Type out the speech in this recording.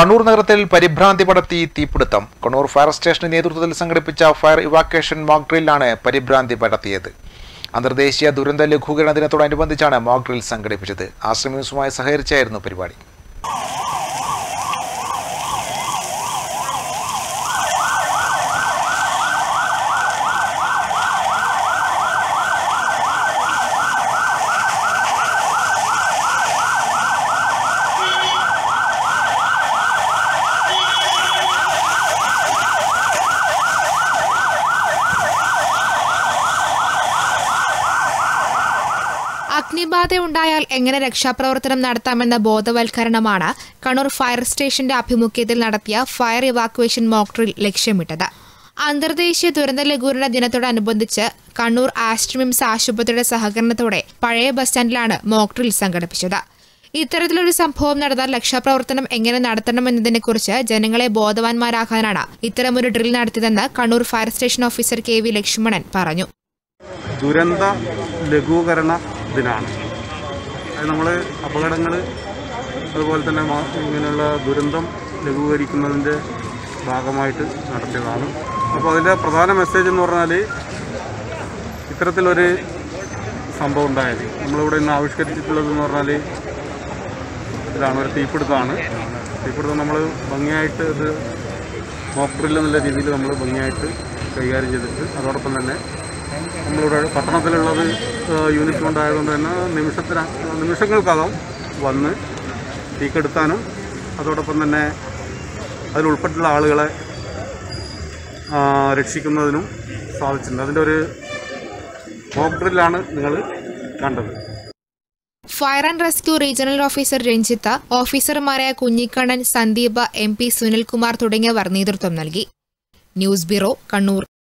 കണ്ണൂർ നഗരത്തിൽ പരിഭ്രാന്തി പടർത്തി തീപിടുത്തം കണ്ണൂർ ഫയർ സ്റ്റേഷന്റെ നേതൃത്വത്തിൽ സംഘടിപ്പിച്ച ഫയർ ഇവാക്വേഷൻ മോക്ക് ഡ്രില്ലാണ് പരിഭ്രാന്തി പടർത്തിയത് അന്തർദേശീയ ദുരന്ത ലഘൂകരണ ദിനത്തോടനുബന്ധിച്ചാണ് മോക്ക് ഡ്രിൽ സംഘടിപ്പിച്ചത് ആശ്രമ ന്യൂസുമായി സഹകരിച്ചായിരുന്നു പരിപാടി അഗ്നിബാധ ഉണ്ടായാൽ എങ്ങനെ രക്ഷാപ്രവർത്തനം നടത്താമെന്ന ബോധവൽക്കരണമാണ് കണ്ണൂർ ഫയർ സ്റ്റേഷന്റെ ആഭിമുഖ്യത്തിൽ നടത്തിയ ഫയർ ഇവാക്വേഷൻ മോക്ക് ഡ്രിൽ ലക്ഷ്യമിട്ടത് അന്തർദേശീയ ദുരന്ത ലഘൂകരണ ദിനത്തോടനുബന്ധിച്ച് കണ്ണൂർ ആസ്ട്രമിംസ് ആശുപത്രിയുടെ സഹകരണത്തോടെ പഴയ ബസ് സ്റ്റാൻഡിലാണ് മോക്ക് ഡ്രിൽ സംഘടിപ്പിച്ചത് ഇത്തരത്തിലൊരു സംഭവം നടന്നാൽ രക്ഷാപ്രവർത്തനം എങ്ങനെ നടത്തണമെന്നതിനെക്കുറിച്ച് ജനങ്ങളെ ബോധവാന്മാരാക്കാനാണ് ഇത്തരമൊരു ഡ്രിൽ നടത്തിയതെന്ന് Kannur fire station officer K V Lakshmanan പറഞ്ഞു ദുരന്ത ലഘൂകരണ ദിനമാണ് അത് നമ്മൾ അപകടങ്ങൾ അതുപോലെ തന്നെ മാ- ഇങ്ങനെയുള്ള ദുരന്തം ലഘൂകരിക്കുന്നതിൻ്റെ ഭാഗമായിട്ട് നടത്തിയതാണ് അപ്പോൾ അതിൻ്റെ പ്രധാന മെസ്സേജ് എന്ന് പറഞ്ഞാൽ ഇത്തരത്തിലൊരു സംഭവം ഉണ്ടായത് നമ്മളിവിടെ ഇന്ന് ആവിഷ്കരിച്ചിട്ടുള്ളതെന്ന് പറഞ്ഞാൽ ഇതാണ് ഒരു തീപിടുത്തമാണ് തീപിടുത്തം നമ്മൾ ഭംഗിയായിട്ട് ഇത് മോക്ക് ഡ്രിൽ എന്നുള്ള രീതിയിൽ നമ്മൾ ഭംഗിയായിട്ട് കൈകാര്യം ചെയ്തിട്ട് അതോടൊപ്പം തന്നെ നമ്മളിവിടെ പട്ടണത്തിലുള്ളത് ഏഹ്, യൂണിറ്റ് കൊണ്ടായതുകൊണ്ട് തന്നെ നിമിഷത്തിന് നിമിഷങ്ങൾക്കകം വന്ന് തീക്കെടുത്താനും അതോടൊപ്പം തന്നെ അതിൽ ഉൾപ്പെട്ടുള്ള ആളുകളെ ആ, രക്ഷിക്കുന്നതിനും സാധിച്ചിട്ടുണ്ട് അതിൻ്റെ ഒരു മോക്ക് ഡ്രില്ലാണ് നിങ്ങൾ കണ്ടത് fire and rescue regional officer Ranjith ഓഫീസർമാരായ കുഞ്ഞിക്കണ്ണൻ സന്ദീപ് എം പി സുനിൽകുമാർ തുടങ്ങിയവർ നേതൃത്വം നൽകി ന്യൂസ് ബ്യൂറോ കണ്ണൂർ